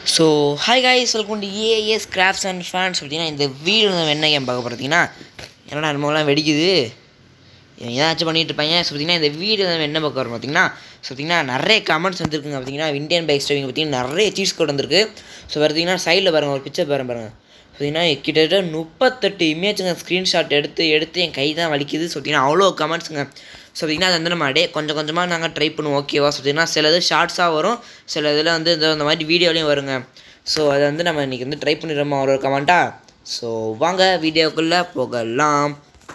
so hi guys welcome to AS crafts and fans பார்த்தீங்கன்னா இந்த வீடு நம்ம என்ன கேம் பார்க்க பார்த்தீங்கன்னா என்னடா நம்மளாம் வெடிக்குது இவன் ஏதாச்சும் பண்ணிட்டு இருப்பாங்க ஸோ பார்த்தீங்கன்னா இந்த வீடு நம்ம என்ன பார்க்க வரோம் பார்த்தீங்கன்னா ஸோ பார்த்தீங்கன்னா நிறைய கமெண்ட்ஸ் வந்துருக்குங்க பார்த்தீங்கன்னா இந்தியன் பைக் ஸ்டவிங் பார்த்தீங்கன்னா நிறைய சீட்ஸ் கோட் வந்திருக்கு ஸோ பார்த்தீங்கன்னா சைடில் பாருங்கள் ஒரு பிக்சர் பாருங்க பாருங்கள் பார்த்தீங்கன்னா கிட்டத்தட்ட முப்பத்தெட்டு இமேஜுங்க ஸ்க்ரீன்ஷாட் எடுத்து எடுத்து என் கை தான் வலிக்குது ஸோ பார்த்தீங்கன்னா அவ்வளோ கமெண்ட்ஸுங்க ஸோ பார்த்தீங்கன்னா அது வந்து நம்ம அப்படியே கொஞ்சம் கொஞ்சமாக நாங்கள் ட்ரை பண்ணுவோம் ஓகேவா ஸோ பார்த்தீங்கன்னா சில இது ஷார்ட்ஸாக வரும் சில இதில் வந்து இந்த இந்த மாதிரி வீடியோலையும் வருங்க ஸோ அதை வந்து நம்ம இன்றைக்கி வந்து ட்ரை பண்ணிடுறோமா ஒரு ஒரு கமெண்ட்டா ஸோ வாங்க வீடியோக்குள்ளே போகலாம்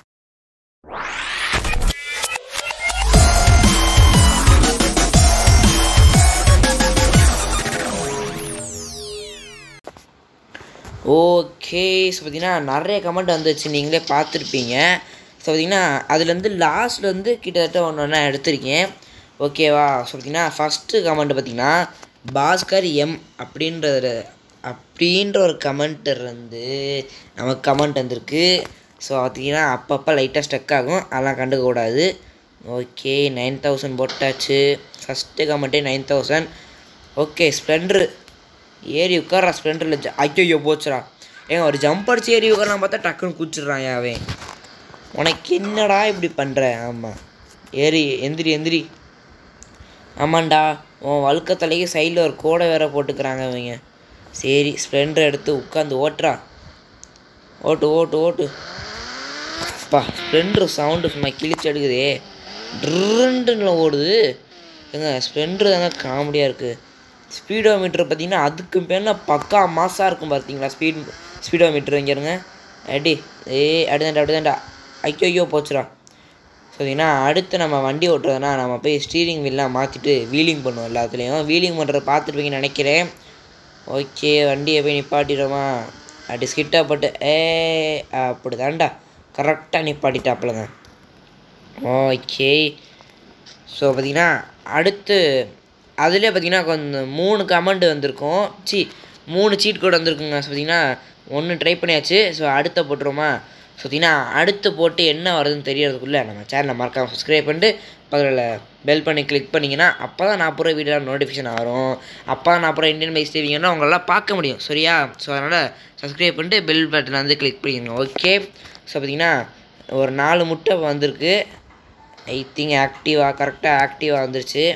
ஓகே ஸோ பார்த்தீங்கன்னா நிறைய கமெண்ட் வந்துச்சு நீங்களே பார்த்துருப்பீங்க ஸோ பார்த்தீங்கன்னா அதுலேருந்து லாஸ்ட்லேருந்து கிட்டத்தட்ட ஒன்று ஒன்றா எடுத்திருக்கேன் ஓகேவா ஸோ பார்த்தீங்கன்னா ஃபஸ்ட்டு கமெண்ட் பார்த்தீங்கன்னா பாஸ்கர் எம் அப்படின்ற அப்படின்ற ஒரு கமெண்ட் இருந்து நமக்கு கமெண்ட் வந்திருக்கு ஸோ பார்த்தீங்கன்னா அப்பப்போ லைட்டாக ஸ்டக் ஆகும் அதெல்லாம் கண்டுக்கக்கூடாது ஓகே நைன் தௌசண்ட் போட்டாச்சு ஃபஸ்ட்டு கமெண்ட்டே நைன் தௌசண்ட் ஓகே ஸ்ப்ளெண்ட்ரு ஏறி உட்கார்றா ஸ்ப்ளெண்டரில் ஐயோ போச்சுடா ஏங்க ஒரு ஜம்ப் அடிச்சு ஏறி உட்காரலாம் பார்த்தா டக்குன்னு குச்சிட்றான் அவன் உனக்கு என்னடா இப்படி பண்ணுற ஆமாம் ஏறி எந்திரி எந்திரி ஆமாண்டா உன் வழுக்க தலைக்கு சைடில் ஒரு கோடை வேற போட்டுக்கிறாங்க இவங்க சரி ஸ்ப்ளெண்டர் எடுத்து உட்காந்து ஓட்டுறா ஓட்டு ஓட்டு ஓட்டு அப்பா ஸ்ப்ளெண்டர் சவுண்டு சும்மா கிழிச்சு எடுக்குதே ட்ருண்டுன்னு ஓடுது ஏங்க ஸ்ப்ளெண்டர் தாங்க காமெடியாக இருக்குது ஸ்பீடோ மீட்ரு பார்த்தீங்கன்னா அதுக்கு பேர்னா பக்கா மாசாக இருக்கும் பார்த்தீங்களா ஸ்பீட் ஸ்பீடோ மீட்ரு இங்கே இருங்க அடி ஏ அப்படிதான்டா அப்படிதான்டா ஐயோ ஐயோ போச்சுடா பார்த்தீங்கன்னா அடுத்து நம்ம வண்டி ஓட்டுறதுனா நம்ம போய் ஸ்டீரிங் வீல்லாம் மாற்றிட்டு வீலிங் பண்ணுவோம் எல்லாத்துலேயும் வீலிங் பண்ணுறத பார்த்துருப்பீங்கன்னு நினைக்கிறேன் ஓகே வண்டியை போய் நிப்பாட்டிடுறோமா அப்படி ஸ்கிட்டாக போட்டு ஏ அப்படி தான்டா கரெக்டாக நிப்பாட்டிட்டாப்புலங்க ஓகே ஸோ பார்த்தீங்கன்னா அடுத்து அதுலேயே பார்த்தீங்கன்னா கொஞ்சம் மூணு கமெண்ட் வந்திருக்கும் சி மூணு சீட் கோட் வந்திருக்குங்க ஸோ பார்த்தீங்கன்னா ஒன்று ட்ரை பண்ணியாச்சு ஸோ அடுத்த போட்டுருமா ஸோ பார்த்தீங்கன்னா அடுத்து போட்டு என்ன வருதுன்னு தெரியறதுக்குள்ளே நம்ம சேனலை மறக்காமல் சப்ஸ்கிரைப் பண்ணிட்டு பக்கத்தில் பெல் பண்ணி கிளிக் பண்ணிங்கன்னா அப்போ தான் நான் அப்புறம் வீடியோ நோட்டிஃபிகேஷன் வரும் அப்போ தான் நான் அப்புறம் இந்தியன் பைக் செய்வீங்கன்னா உங்களெல்லாம் பார்க்க முடியும் சரியா ஸோ அதனால் சப்ஸ்கிரைப் பண்ணிட்டு பெல் பட்டன் வந்து கிளிக் பண்ணிக்கோங்க ஓகே ஸோ பார்த்தீங்கன்னா ஒரு நாலு முட்டை வந்திருக்கு ஐ திங்க் ஆக்டிவாக கரெக்டாக ஆக்டிவாக வந்துருச்சு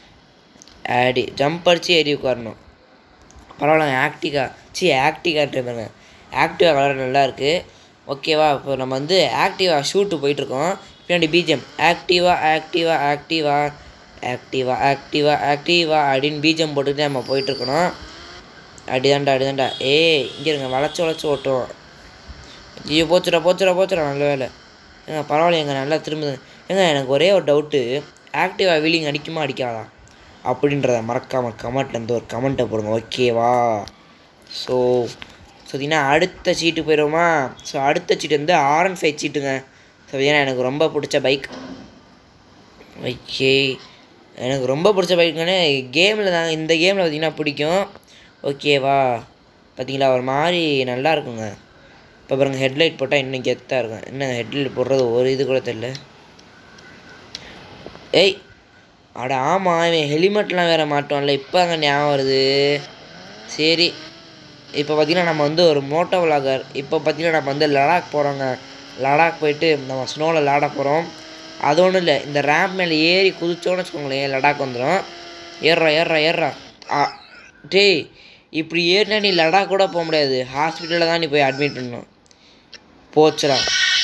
ஆடி ஜம்ப் அடித்து ஏறி உட்காரணும் பரவாயில்ல ஆக்டிகா சி ஆக்டிகா பாருங்க ஆக்டிவா கலர் நல்லா இருக்குது ஓகேவா இப்போ நம்ம வந்து ஆக்டிவா ஷூட்டு போயிட்டுருக்கோம் பின்னாடி பிஜிஎம் ஆக்டிவா ஆக்டிவா ஆக்டிவா ஆக்டிவா ஆக்டிவா ஆக்டிவா அப்படின்னு பிஜிஎம் போட்டுக்கிட்டே நம்ம போயிட்டுருக்கணும் அடிதாண்டா அடிதாண்டா ஏய் இங்கே இருங்க வளைச்சி வளைச்சி ஓட்டும் ஐயோ போச்சுடா போச்சுடா போச்சுடா நல்ல வேலை ஏங்க பரவாயில்லைங்க நல்லா திரும்புது ஏங்க எனக்கு ஒரே ஒரு டவுட்டு ஆக்டிவா வீலிங் அடிக்குமா அடிக்காதா அப்படின்றத மறக்காமல் கமெண்ட்லேருந்து ஒரு கமெண்ட்டை போடுங்க ஓகேவா ஸோ ஸோ பார்த்தீங்கன்னா அடுத்த சீட்டு போயிடுவோமா ஸோ அடுத்த சீட்டு வந்து ஆர் அண்ட் ஃபைவ் சீட்டுங்க ஸோ ஏன்னா எனக்கு ரொம்ப பிடிச்ச பைக் ஓகே எனக்கு ரொம்ப பிடிச்ச பைக்குன்னு கேமில் தாங்க இந்த கேமில் பார்த்தீங்கன்னா பிடிக்கும் ஓகேவா பார்த்தீங்களா ஒரு மாதிரி நல்லா இருக்குங்க இப்போ பாருங்க ஹெட்லைட் போட்டால் இன்னும் கெத்தாக இருக்கும் என்ன ஹெட்லைட் போடுறது ஒரு இது கூட தெரில ஏய் அட ஆமாம் இவன் ஹெலிமெட்லாம் வேறு மாட்டோம்ல இப்போ அங்கே ஞாபகம் வருது சரி இப்போ பார்த்தீங்கன்னா நம்ம வந்து ஒரு மோட்டோ விளாகர் இப்போ பார்த்தீங்கன்னா நம்ம வந்து லடாக் போகிறோங்க லடாக் போயிட்டு நம்ம ஸ்னோவில் விளாட போகிறோம் அது ஒன்றும் இல்லை இந்த ரேம்ப் மேலே ஏறி குதிச்சோன்னு வச்சுக்கோங்களேன் லடாக் வந்துடும் ஏறுறா ஏறுறா ஏறுறா ஆ டேய் இப்படி ஏறினா நீ லடாக் கூட போக முடியாது ஹாஸ்பிட்டலில் தான் நீ போய் அட்மிட் பண்ணணும் போச்சுடா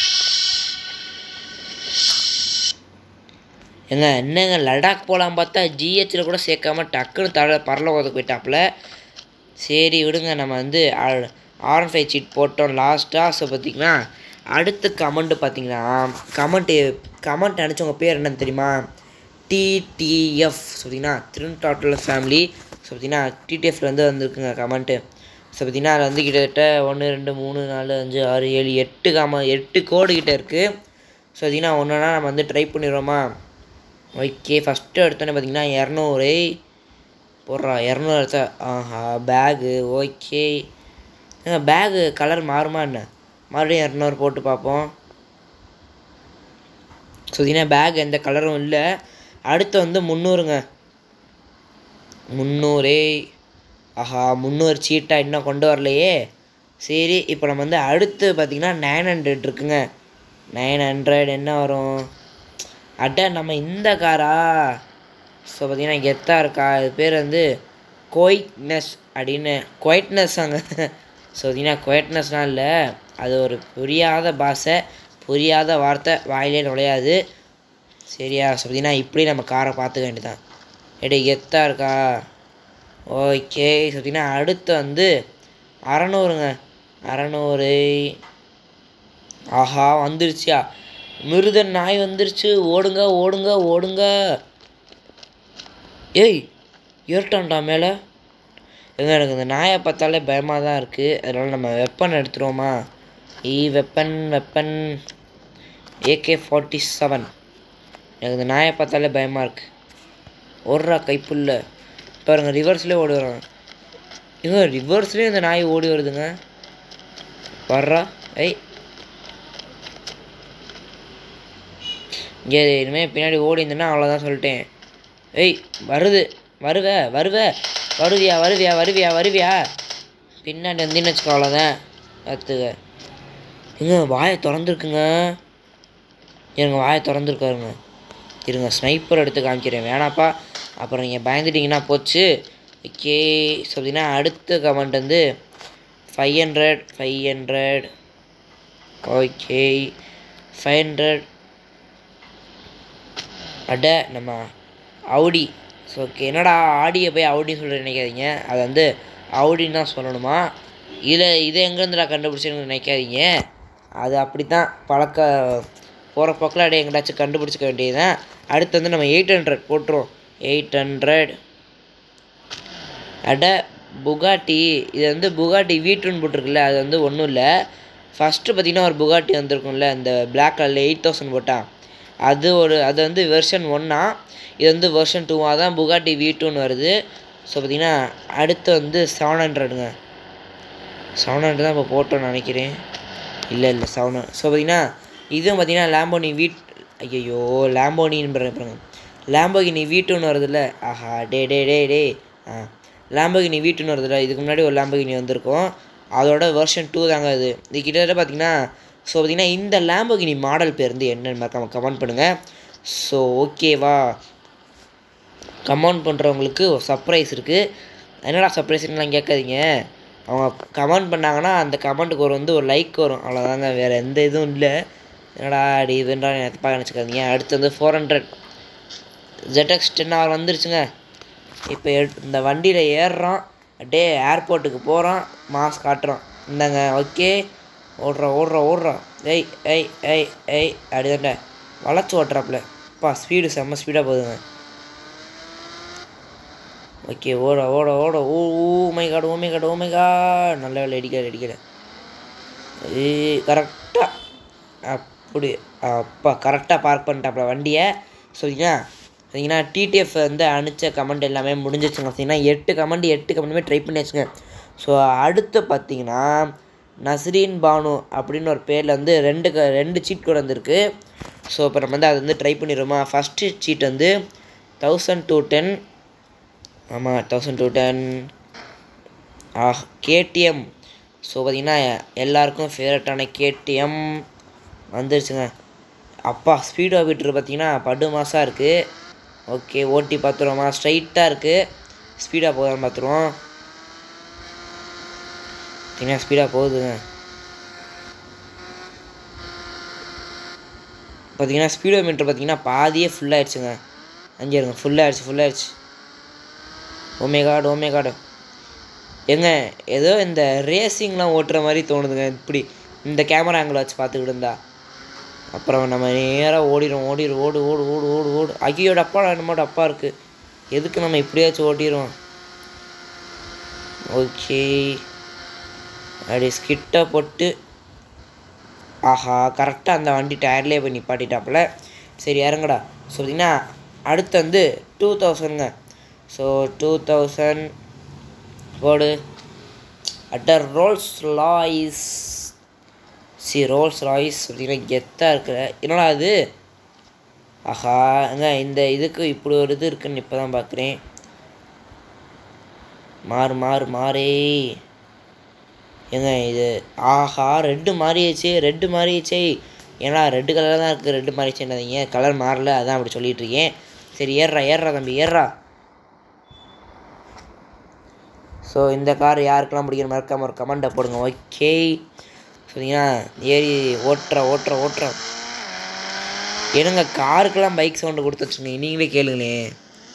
ஏங்க என்னங்க லடாக் போகலாம் பார்த்தா ஜிஹெச்சில் கூட சேர்க்காம டக்குன்னு தட பரலோகத்துக்கு போயிட்டாப்புல சரி விடுங்க நம்ம வந்து ஆர் ஃபைவ் சீட் போட்டோம் லாஸ்ட்டாக ஸோ பார்த்திங்கன்னா அடுத்த கமெண்ட்டு பார்த்தீங்கன்னா கமெண்ட்டு கமெண்ட் அனுப்பிச்சவங்க பேர் என்னன்னு தெரியுமா டிடிஎஃப் ஸோ பார்த்தீங்கன்னா திருண்டாட்டில் ஃபேமிலி ஸோ பார்த்தீங்கன்னா டிடிஎஃப்ல வந்து வந்திருக்குங்க கமெண்ட்டு ஸோ பார்த்தீங்கன்னா அதில் வந்து கிட்டத்தட்ட ஒன்று ரெண்டு மூணு நாலு அஞ்சு ஆறு ஏழு எட்டு காம எட்டு கோடு கிட்ட இருக்குது ஸோ பார்த்தீங்கன்னா ஒன்றுனா நம்ம வந்து ட்ரை பண்ணிடுறோமா ஓகே ஃபஸ்ட்டு எடுத்தோன்னே பார்த்தீங்கன்னா இரநூறு போடுறா இரநூறு எடுத்தா ஆஹா பேகு ஓகே ஏங்க பேகு கலர் மாறுமா என்ன மறுபடியும் இரநூறு போட்டு பார்ப்போம் ஸோ பார்த்தீங்கன்னா பேக் எந்த கலரும் இல்லை அடுத்து வந்து முந்நூறுங்க முந்நூறு ஆஹா முந்நூறு சீட்டாக இன்னும் கொண்டு வரலையே சரி இப்போ நம்ம வந்து அடுத்து பார்த்திங்கன்னா நைன் ஹண்ட்ரட் இருக்குங்க நைன் ஹண்ட்ரட் என்ன வரும் அட நம்ம இந்த காரா ஸோ பார்த்தீங்கன்னா கெத்தாக இருக்கா இது பேர் வந்து குவைட்னஸ் அப்படின்னு குவைட்னஸ் அங்கே ஸோ பார்த்தீங்கன்னா குவைட்னஸ்னால் இல்லை அது ஒரு புரியாத பாஷை புரியாத வார்த்தை வாயிலே நுழையாது சரியா ஸோ பார்த்தீங்கன்னா இப்படி நம்ம காரை பார்த்துக்க வேண்டியதான் எடி கெத்தாக இருக்கா ஓகே ஸோ பார்த்தீங்கன்னா அடுத்து வந்து அறநூறுங்க அறநூறு ஆஹா வந்துருச்சியா மிருதன் நாய் வந்துருச்சு ஓடுங்க ஓடுங்க ஓடுங்க ஏய் ஏறிட்டான்டா மேலே எங்க எனக்கு இந்த நாயை பார்த்தாலே பயமாக தான் இருக்குது அதனால் நம்ம வெப்பன் எடுத்துருவோமா ஈ weapon weapon AK forty seven எனக்கு இந்த நாயை பார்த்தாலே பயமாக இருக்குது ஓடுறா கைப்புல்ல பாருங்க ரிவர்ஸ்லேயே ஓடி வரான் இவன் ரிவர்ஸ்லேயே இந்த நாய் ஓடி வருதுங்க வர்றா ஐய் இங்கே இனிமேல் பின்னாடி ஓடி இருந்தேன்னா அவ்வளோதான் சொல்லிட்டேன் ஏய் வருது வருவ வருவ வருவியா வருவியா வருவியா வருவியா பின்னாடி வந்தீங்கன்னு வச்சுக்கோ அவ்வளோதான் பார்த்துக்க ஏங்க வாயை திறந்துருக்குங்க இருங்க வாயை திறந்துருக்காருங்க இருங்க ஸ்னைப்பர் எடுத்து காமிக்கிறேன் வேணாப்பா அப்புறம் நீங்கள் பயந்துட்டீங்கன்னா போச்சு ஓகே ஸோ அப்படின்னா அடுத்த கமெண்ட் வந்து five hundred five hundred okay five hundred அட நம்ம அவுடி ஸோ ஓகே என்னடா ஆடியை போய் அவுடி சொல்ல நினைக்காதீங்க அது வந்து அவுடின்னு தான் சொல்லணுமா இதை இதை எங்கேருந்துடா கண்டுபிடிச்சேன்னு நினைக்காதீங்க அது அப்படி தான் பழக்க போகிற பக்கம் அப்படியே எங்கேயாச்சும் கண்டுபிடிச்சிக்க வேண்டியதுதான் அடுத்து வந்து நம்ம எயிட் ஹண்ட்ரட் போட்டுருவோம் எயிட் ஹண்ட்ரட் அட புகாட்டி இது வந்து புகாட்டி வீட்டுன்னு போட்டிருக்குல்ல அது வந்து ஒன்றும் இல்லை ஃபஸ்ட்டு பார்த்தீங்கன்னா ஒரு புகாட்டி வந்திருக்கும்ல இந்த Black கலரில் எயிட் தௌசண்ட் போட்டால் அது ஒரு அது வந்து வெர்ஷன் ஒன்னா இது வந்து வெர்ஷன் டூவாக தான் புகாட்டி வி டூன்னு வருது ஸோ பார்த்தீங்கன்னா அடுத்து வந்து செவன் ஹண்ட்ரடுங்க செவன் ஹண்ட்ரட் தான் இப்போ போட்டோன்னு நினைக்கிறேன் இல்லை இல்லை செவன் ஸோ பார்த்தீங்கன்னா இதுவும் பார்த்தீங்கன்னா லேம்போனி வீட் ஐயோ லேம்போனின்னு பாருங்க லேம்போகினி வீட்டுன்னு வருதுல்ல ஆஹா டே டே டே டே ஆ லேம்போகினி வீட்டுன்னு வருதுல்ல இதுக்கு முன்னாடி ஒரு லேம்போகினி வந்திருக்கும் அதோட வெர்ஷன் டூ தாங்க இது இது கிட்டத்தட்ட பார்த்தீங்கன்னா ஸோ பார்த்தீங்கன்னா இந்த லேம்போகினி மாடல் பேர் வந்து என்னன்னு மறக்காம கமெண்ட் பண்ணுங்கள் ஸோ ஓகேவா கமெண்ட் பண்ணுறவங்களுக்கு ஒரு சர்ப்ரைஸ் இருக்குது என்னடா சர்ப்ரைஸ்லாம் கேட்காதீங்க அவங்க கமெண்ட் பண்ணாங்கன்னா அந்த கமெண்ட்டுக்கு ஒரு வந்து ஒரு லைக் வரும் அவ்வளோதாங்க வேறு எந்த இதுவும் இல்லை என்னடா அடி இதுன்றா எனக்கு தப்பாக நினச்சிக்காதீங்க அடுத்து வந்து four hundred jet X ten hour வந்துருச்சுங்க இப்போ இந்த வண்டியில் ஏறுறோம் அப்படியே ஏர்போர்ட்டுக்கு போகிறோம் மாஸ்க் காட்டுறோம் இந்தாங்க ஓகே ஓடுறோம் ஓடுறோம் ஓடுறோம் ஏய் ஏய் ஏய் ஏய் அப்படிதான்டா வளைச்சி ஓட்டுறாப்புல அப்பா ஸ்பீடு செம்ம ஸ்பீடாக போகுதுங்க ஓகே ஓட ஓட ஓட ஓ oh my god oh my god O my God நல்ல வேலை அடிக்கல அடிக்கல ஏய் கரெக்டாக அப்படி அப்பா கரெக்டாக பார்க் பண்ணிட்டாப்புல வண்டியை சொல்லிங்கன்னா பார்த்தீங்கன்னா டிடிஎஃப் வந்து அனுப்பிச்ச கமெண்ட் எல்லாமே முடிஞ்சிச்சுங்க பார்த்தீங்கன்னா எட்டு கமெண்ட் எட்டு கமெண்ட்டுமே ட்ரை பண்ணி வச்சுங்க ஸோ அடுத்து பார்த்தீங்கன்னா நஸ்ரீன் பானு அப்படின்னு ஒரு பேரில் வந்து ரெண்டு க ரெண்டு சீட் கூட வந்திருக்கு ஸோ இப்போ நம்ம வந்து அது வந்து ட்ரை பண்ணிடுவோமா ஃபஸ்ட்டு சீட் வந்து தௌசண்ட் டூ டென் ஆமாம் தௌசண்ட் டூ டென் ஆ கேடிஎம் ஸோ பார்த்தீங்கன்னா எல்லாருக்கும் ஃபேவரட்டான கேடிஎம் வந்துருச்சுங்க அப்பா ஸ்பீட் ஆகிட்டு பார்த்தீங்கன்னா படு மாதம் இருக்குது ஓகே ஓட்டி பார்த்துருவோமா ஸ்ட்ரைட்டாக இருக்குது ஸ்பீடாக போதான்னு பார்த்துருவோம் பார்த்தீங்கன்னா ஸ்பீடாக போகுதுங்க பார்த்தீங்கன்னா ஸ்பீடோ மீட்டர் பார்த்தீங்கன்னா பாதியே ஃபுல்லாகிடுச்சுங்க அங்கே இருங்க ஃபுல்லாகிடுச்சு ஃபுல்லாகிடுச்சு ஓமே காடு ஓமே காடு ஏங்க ஏதோ இந்த ரேசிங்லாம் ஓட்டுற மாதிரி தோணுதுங்க இப்படி இந்த கேமரா ஆங்கிள் வச்சு பார்த்துக்கிட்டு இருந்தா அப்புறம் நம்ம நேராக ஓடிடும் ஓடிடும் ஓடு ஓடு ஓடு ஓடு ஓடு ஐயோட அப்பா என்னமோட அப்பா இருக்குது எதுக்கு நம்ம இப்படியாச்சும் ஓட்டிடுவோம் ஓகே அப்படி ஸ்கிட்டை போட்டு ஆஹா கரெக்டாக அந்த வண்டி டயர்லேயே போய் நிப்பாட்டிட்டாப்புல சரி இறங்குடா ஸோ பார்த்தீங்கன்னா அடுத்து வந்து டூ தௌசண்ட்ங்க ஸோ டூ தௌசண்ட் போடு அட்டர் ரோல்ஸ் லாய்ஸ் சி ரோல்ஸ் ராய்ஸ் பார்த்தீங்கன்னா கெத்தாக இருக்கிற என்னடா அது ஆஹா ஏங்க இந்த இதுக்கு இப்படி ஒரு இது இருக்குன்னு இப்போ தான் பார்க்குறேன் மாறு மாறு மாறே ஏங்க இது ஆஹா ரெட்டு மாறிடுச்சு ரெட்டு மாறிடுச்சே ஏன்னா ரெட்டு கலரில் தான் இருக்குது ரெட்டு மாறிடுச்சு என்னதீங்க கலர் மாறல அதான் அப்படி சொல்லிட்டு இருக்கேன் சரி ஏறுறா ஏறுறா தம்பி ஏறுறா ஸோ இந்த கார் யாருக்கெல்லாம் பிடிக்கிற மறக்காம ஒரு கமெண்ட்டை போடுங்க ஓகே சொன்னீங்கன்னா ஏறி ஓட்டுற ஓட்டுற ஓட்டுற என்னங்க காருக்கெல்லாம் பைக் சவுண்டு கொடுத்து வச்சுருங்க நீங்களே கேளுங்களேன்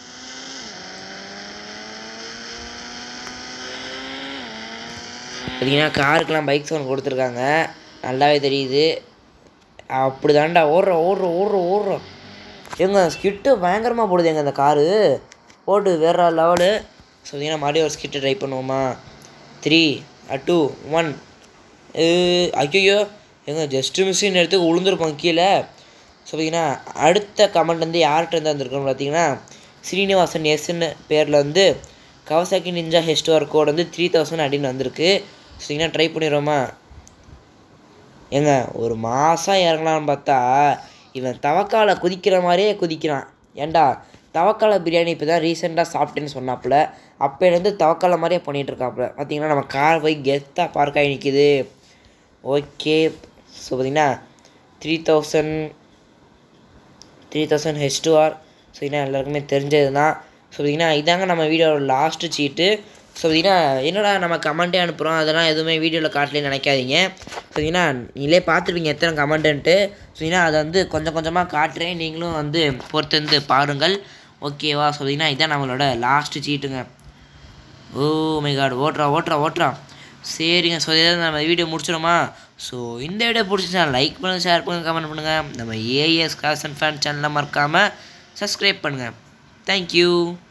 பார்த்தீங்கன்னா காருக்கெல்லாம் பைக் சவுண்ட் கொடுத்துருக்காங்க நல்லாவே தெரியுது அப்படி தாண்டா ஓடுறோம் ஓடுறோம் ஓடுறோம் ஓடுறோம் ஏங்க ஸ்கிட்டு பயங்கரமாக போடுது எங்க அந்த காரு போட்டு வேற லெவலு ஸோ பார்த்தீங்கன்னா மறுபடியும் ஒரு ஸ்கிட்டு ட்ரை பண்ணுவோமா த்ரீ டூ ஒன் ஐயோ ஏங்க ஜஸ்ட்டு மிஸ்ஸின் எடுத்து உளுந்துருப்போம் கீழே ஸோ பார்த்தீங்கன்னா அடுத்த கமெண்ட் வந்து யார்கிட்ட இருந்து வந்திருக்கோம்னு பார்த்தீங்கன்னா ஸ்ரீனிவாசன் எஸ்ன்னு பேரில் வந்து கவசாக்கி நிஞ்சா ஹெஸ்டோர் கோட் வந்து த்ரீ தௌசண்ட் அப்படின்னு வந்திருக்கு ஸோ பார்த்தீங்கன்னா ட்ரை பண்ணிடுவோமா ஏங்க ஒரு மாதம் இறங்கலாம்னு பார்த்தா இவன் தவக்கால குதிக்கிற மாதிரியே குதிக்கிறான் ஏன்டா தவக்கால பிரியாணி இப்போ தான் ரீசெண்டாக சாப்பிட்டேன்னு சொன்னாப்புல அப்போலேருந்து தவக்கால மாதிரியே பண்ணிகிட்டு இருக்காப்புல பார்த்தீங்கன்னா நம்ம கார் போய் கெத்தாக பார்க் ஆகி நிற்கிது ஓகே ஸோ பார்த்தீங்கன்னா three thousand three thousand H two R so பார்த்தீங்கன்னா எல்லாருக்குமே தெரிஞ்சது தான் ஸோ பார்த்தீங்கன்னா இதாங்க நம்ம வீடியோட லாஸ்ட்டு சீட்டு ஸோ பார்த்தீங்கன்னா என்னடா நம்ம கமெண்ட்டே அனுப்புகிறோம் அதெல்லாம் எதுவுமே வீடியோவில் காட்டலன்னு நினைக்காதீங்க பார்த்தீங்கன்னா நீங்களே பார்த்துருப்பீங்க எத்தனை கமெண்ட்டுன்ட்டு பார்த்தீங்கன்னா அதை வந்து கொஞ்சம் கொஞ்சமாக காட்டுறேன் நீங்களும் வந்து பொறுத்து வந்து பாருங்கள் ஓகேவா ஸோ பார்த்தீங்கன்னா இதான் நம்மளோட லாஸ்ட்டு சீட்டுங்க ஓ மை காட் ஓட்டுறா ஓட்டுறா ஓட்டுறா சரிங்க ஸோ இதை நம்ம வீடியோ முடிச்சிடுமா ஸோ இந்த வீடியோ பிடிச்சிச்சா லைக் பண்ணுங்கள் ஷேர் பண்ணுங்கள் கமெண்ட் பண்ணுங்கள் நம்ம ஏஎஸ் காசன் ஃபேன் சேனலை மறக்காமல் சப்ஸ்கிரைப் பண்ணுங்கள் தேங்க்யூ